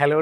hello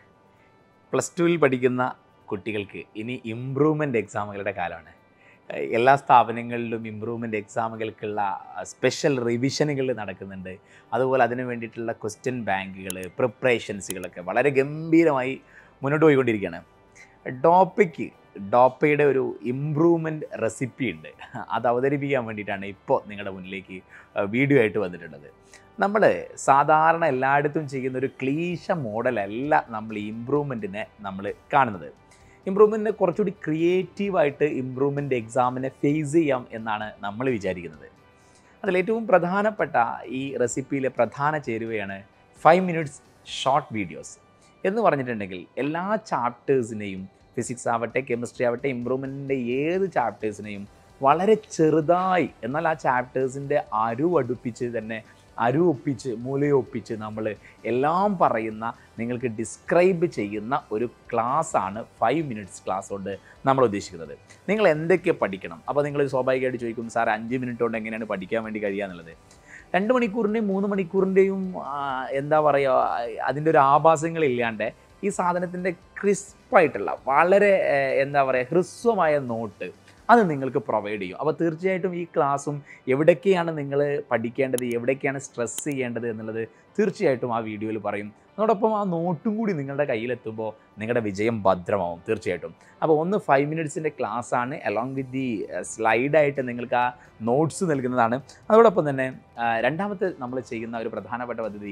plus ടുവിൽ പഠിക്കുന്ന കുട്ടികൾക്ക് ഇനി ഇമ്പ്രൂവ്മെൻ്റ് എക്സാമുകളുടെ കാലമാണ് ഏഹ് എല്ലാ സ്ഥാപനങ്ങളിലും ഇമ്പ്രൂവ്മെൻ്റ് എക്സാമുകൾക്കുള്ള സ്പെഷ്യൽ റിവിഷനുകൾ നടക്കുന്നുണ്ട് അതുപോലെ അതിന് വേണ്ടിയിട്ടുള്ള ക്വസ്റ്റ്യൻ ബാങ്കുകൾ പ്രിപ്പറേഷൻസുകളൊക്കെ വളരെ ഗംഭീരമായി മുന്നോട്ട് പോയിക്കൊണ്ടിരിക്കുകയാണ് ഡോപ്പയ്ക്ക് ഡോപ്പയുടെ ഒരു ഇമ്പ്രൂവ്മെൻറ്റ് റെസിപ്പി ഉണ്ട് അത് അവതരിപ്പിക്കാൻ വേണ്ടിയിട്ടാണ് ഇപ്പോൾ നിങ്ങളുടെ മുന്നിലേക്ക് വീഡിയോ ആയിട്ട് വന്നിട്ടുള്ളത് നമ്മൾ സാധാരണ എല്ലായിടത്തും ചെയ്യുന്ന ഒരു ക്ലീശ മോഡലല്ല നമ്മൾ ഈ ഇമ്പ്രൂവ്മെൻറ്റിനെ നമ്മൾ കാണുന്നത് ഇമ്പ്രൂവ്മെൻറ്റിനെ കുറച്ചുകൂടി ക്രിയേറ്റീവായിട്ട് ഇമ്പ്രൂവ്മെൻ്റ് എക്സാമിനെ ഫേസ് ചെയ്യാം എന്നാണ് നമ്മൾ വിചാരിക്കുന്നത് അതിലേറ്റവും പ്രധാനപ്പെട്ട ഈ റെസിപ്പിയിലെ പ്രധാന ചേരുവയാണ് ഫൈവ് മിനിറ്റ്സ് ഷോർട്ട് വീഡിയോസ് എന്ന് പറഞ്ഞിട്ടുണ്ടെങ്കിൽ എല്ലാ ചാപ്റ്റേഴ്സിനെയും ഫിസിക്സ് ആവട്ടെ കെമിസ്ട്രി ആവട്ടെ ഇമ്പ്രൂവ്മെൻറ്റിൻ്റെ ഏത് ചാപ്റ്റേഴ്സിനെയും വളരെ ചെറുതായി എന്നാൽ ആ ചാപ്റ്റേഴ്സിൻ്റെ അരുവടുപ്പിച്ച് തന്നെ അരുവൊപ്പിച്ച് മൂലയൊപ്പിച്ച് നമ്മൾ എല്ലാം പറയുന്ന നിങ്ങൾക്ക് ഡിസ്ക്രൈബ് ചെയ്യുന്ന ഒരു ക്ലാസ് ആണ് ഫൈവ് മിനിറ്റ്സ് ക്ലാസ് കൊണ്ട് നമ്മൾ ഉദ്ദേശിക്കുന്നത് നിങ്ങൾ എന്തൊക്കെ പഠിക്കണം അപ്പോൾ നിങ്ങൾ സ്വാഭാവികമായിട്ട് ചോദിക്കും സാർ അഞ്ച് മിനിറ്റ് കൊണ്ട് എങ്ങനെയാണ് പഠിക്കാൻ വേണ്ടി കഴിയുക എന്നുള്ളത് രണ്ട് മണിക്കൂറിൻ്റെയും മൂന്ന് മണിക്കൂറിൻ്റെയും എന്താ പറയുക അതിൻ്റെ ഒരു ആഭാസങ്ങളില്ലാണ്ട് ഈ സാധനത്തിൻ്റെ ക്രിസ്പായിട്ടുള്ള വളരെ ഏഹ്, എന്താ പറയുക ഹ്രസ്വമായ നോട്ട് അത് നിങ്ങൾക്ക് പ്രൊവൈഡ് ചെയ്യും അപ്പോൾ തീർച്ചയായിട്ടും ഈ ക്ലാസ്സും എവിടൊക്കെയാണ് നിങ്ങൾ പഠിക്കേണ്ടത് എവിടേക്കാണ് സ്ട്രെസ് ചെയ്യേണ്ടത് എന്നുള്ളത് തീർച്ചയായിട്ടും ആ വീഡിയോയിൽ പറയും അതോടൊപ്പം ആ നോട്ടും കൂടി നിങ്ങളുടെ കയ്യിലെത്തുമ്പോൾ നിങ്ങളുടെ വിജയം ഭദ്രമാവും തീർച്ചയായിട്ടും അപ്പോൾ ഒന്ന് ഫൈവ് മിനിറ്റ്സിൻ്റെ ക്ലാസ് ആണ് അലോങ് വിത്ത് ദി സ്ലൈഡായിട്ട് നിങ്ങൾക്ക് ആ നോട്ട്സ് നൽകുന്നതാണ് അതോടൊപ്പം തന്നെ ആ, രണ്ടാമത്തെ നമ്മൾ ചെയ്യുന്ന ഒരു പ്രധാനപ്പെട്ട പദ്ധതി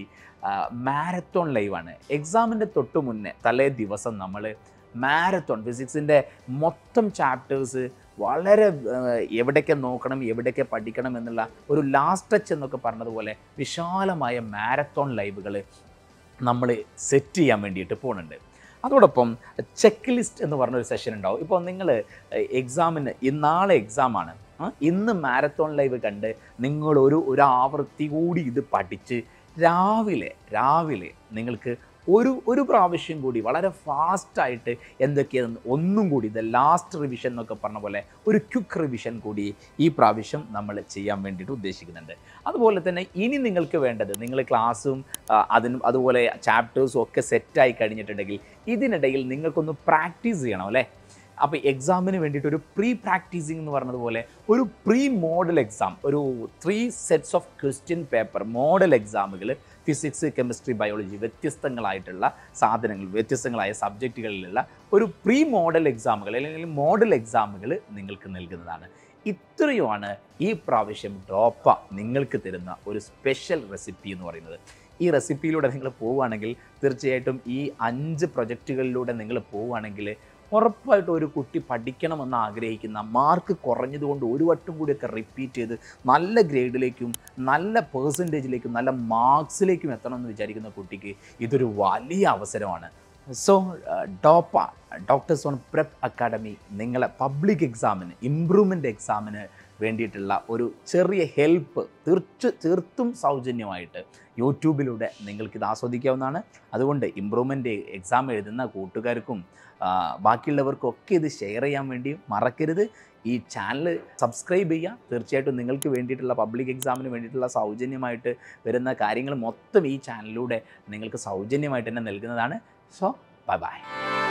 മാരത്തോൺ ലൈവാണ് എക്സാമിൻ്റെ തൊട്ട് മുന്നേ തലേ ദിവസം നമ്മൾ മാരത്തോൺ ഫിസിക്സിൻ്റെ മൊത്തം ചാപ്റ്റേഴ്സ് വളരെ ആ, എവിടേക്ക് നോക്കണം എവിടേക്ക് പഠിക്കണം എന്നുള്ള ഒരു ലാസ്റ്റ് ടച്ച് എന്നൊക്കെ പറഞ്ഞതുപോലെ വിശാലമായ മാരത്തോൺ ലൈവുകൾ നമ്മൾ സെറ്റ് ചെയ്യാൻ വേണ്ടിയിട്ട് പോകുന്നുണ്ട് അതോടൊപ്പം ചെക്ക് ലിസ്റ്റ് എന്ന് പറഞ്ഞൊരു സെഷൻ ഉണ്ടാവും ഇപ്പോൾ നിങ്ങൾ എക്സാമിന് നാളെ എക്സാമാണ് ഇന്ന് മാരത്തോൺ ലൈവ് കണ്ട് നിങ്ങൾ ഒരു ഒരു ആവൃത്തി കൂടി ഇത് പഠിച്ച് രാവിലെ രാവിലെ നിങ്ങൾക്ക് ഒരു ഒരു പ്രാവശ്യം കൂടി വളരെ ഫാസ്റ്റായിട്ട് എന്തൊക്കെയാണെന്ന് ഒന്നും കൂടി ഇത് ലാസ്റ്റ് റിവിഷൻ എന്നൊക്കെ പറഞ്ഞ പോലെ ഒരു ക്വിക്ക് റിവിഷൻ കൂടി ഈ പ്രാവശ്യം നമ്മൾ ചെയ്യാൻ വേണ്ടിയിട്ട് ഉദ്ദേശിക്കുന്നുണ്ട് അതുപോലെ തന്നെ ഇനി നിങ്ങൾക്ക് വേണ്ടത് നിങ്ങൾ ക്ലാസ്സും ആ, അതിനും അതുപോലെ ചാപ്റ്റേഴ്സും ഒക്കെ സെറ്റായി കഴിഞ്ഞിട്ടുണ്ടെങ്കിൽ ഇതിനിടയിൽ നിങ്ങൾക്കൊന്ന് പ്രാക്ടീസ് ചെയ്യണം അല്ലേ അപ്പോൾ എക്സാമിന് വേണ്ടിയിട്ട് ഒരു പ്രീ പ്രാക്ടീസിങ് എന്ന് പറഞ്ഞതുപോലെ ഒരു പ്രീ മോഡൽ എക്സാം ഒരു three sets of question paper model എക്സാമുകൾ ഫിസിക്സ് കെമിസ്ട്രി ബയോളജി വ്യത്യസ്തങ്ങളായിട്ടുള്ള സാധനങ്ങൾ വ്യത്യസ്തങ്ങളായ സബ്ജക്റ്റുകളിലുള്ള ഒരു പ്രീ മോഡൽ എക്സാമുകൾ അല്ലെങ്കിൽ മോഡൽ എക്സാമുകൾ നിങ്ങൾക്ക് നൽകുന്നതാണ് ഇത്രയുമാണ് ഈ പ്രാവശ്യം ഡോപ്പ നിങ്ങൾക്ക് തരുന്ന ഒരു സ്പെഷ്യൽ റെസിപ്പി എന്ന് പറയുന്നത് ഈ റെസിപ്പിയിലൂടെ നിങ്ങൾ പോവുകയാണെങ്കിൽ തീർച്ചയായിട്ടും ഈ അഞ്ച് പ്രൊജക്റ്റുകളിലൂടെ നിങ്ങൾ പോവുകയാണെങ്കിൽ ഉറപ്പായിട്ടും ഒരു കുട്ടി പഠിക്കണമെന്ന് ആഗ്രഹിക്കുന്ന മാർക്ക് കുറഞ്ഞതുകൊണ്ട് ഒരു വട്ടം കൂടിയൊക്കെ റിപ്പീറ്റ് ചെയ്ത് നല്ല ഗ്രേഡിലേക്കും നല്ല പേഴ്സൻറ്റേജിലേക്കും നല്ല മാർക്സിലേക്കും എത്തണമെന്ന് വിചാരിക്കുന്ന കുട്ടിക്ക് ഇതൊരു വലിയ അവസരമാണ് so DOPA Doctors on Prep Academy നിങ്ങളെ പബ്ലിക് എക്സാമിന് ഇമ്പ്രൂവ്മെൻ്റ് എക്സാമിന് വേണ്ടിയിട്ടുള്ള ഒരു ചെറിയ ഹെൽപ്പ് തീർച്ച തീർത്തും സൗജന്യമായിട്ട് യൂട്യൂബിലൂടെ നിങ്ങൾക്കിത് ആസ്വദിക്കാവുന്നതാണ് അതുകൊണ്ട് ഇമ്പ്രൂവ്മെൻ്റ് എക്സാം എഴുതുന്ന കൂട്ടുകാർക്കും ആ, ബാക്കിയുള്ളവർക്കും ഒക്കെ ഇത് ഷെയർ ചെയ്യാൻ വേണ്ടി മറക്കരുത് ഈ ചാനൽ സബ്സ്ക്രൈബ് ചെയ്യുക തീർച്ചയായിട്ടും നിങ്ങൾക്ക് വേണ്ടിയിട്ടുള്ള പബ്ലിക് എക്സാമിന് വേണ്ടിയിട്ടുള്ള സൗജന്യമായിട്ട് വരുന്ന കാര്യങ്ങൾ മൊത്തം ഈ ചാനലിലൂടെ നിങ്ങൾക്ക് സൗജന്യമായിട്ട് തന്നെ നൽകുന്നതാണ് സോ ബൈ ബൈ